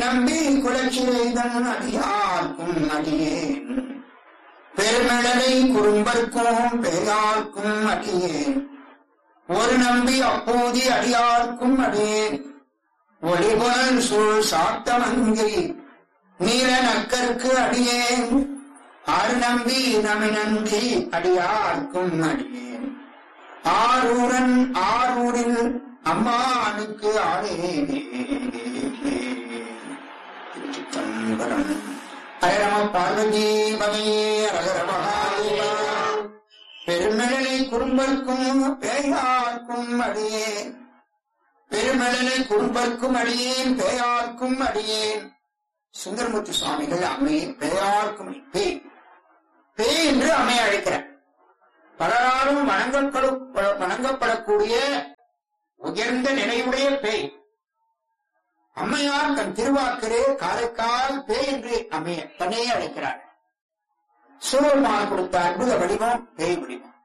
நம்பி குலச்சிறைதன் அடியார்க்கும் அடியேன் பெருமிழலை குறும்பர்க்கும் பெரியார்க்கும் அடியேன் ஒரு நம்பி அப்போதி அடியார்க்கும் அடியேன் ஒளிபுலன் சூழ் சாத்தமங்கை நீல நக்கருக்கு அடியேன் ஆறு நம்பி நமினன்றி அடியார்க்கும் அடியேன் ஆரூரன் ஆரூரில் அம்மானுக்கு ஆளே திருச்சிற்றம்பலம் ஹரம பார்வதி மகே ரகர மகாதேவா பெருமிழலை குறும்பர்க்கும் பேயார்க்கும் அடியேன் பெருமிழலை குறும்பர்க்கும் அடியேன் பேயார்க்கும் அடியேன் சுந்தரமூர்த்தி சுவாமிகள் அம்மையை பேயார்க்கும் பேய் பேய் என்று அம்மையை அழைக்கிறார் பலராலும் வணங்கப்படும் வணங்கப்படக்கூடிய உயர்ந்த நிலையுடைய பேய் அம்மையார் தன் திருவாக்கரே காரைக்கால் பேய் என்று அம்மைய தன்னையே அழைக்கிறார் சிவபெருமான் கொடுத்த அற்புத வடிவம் பேய் வடிவம்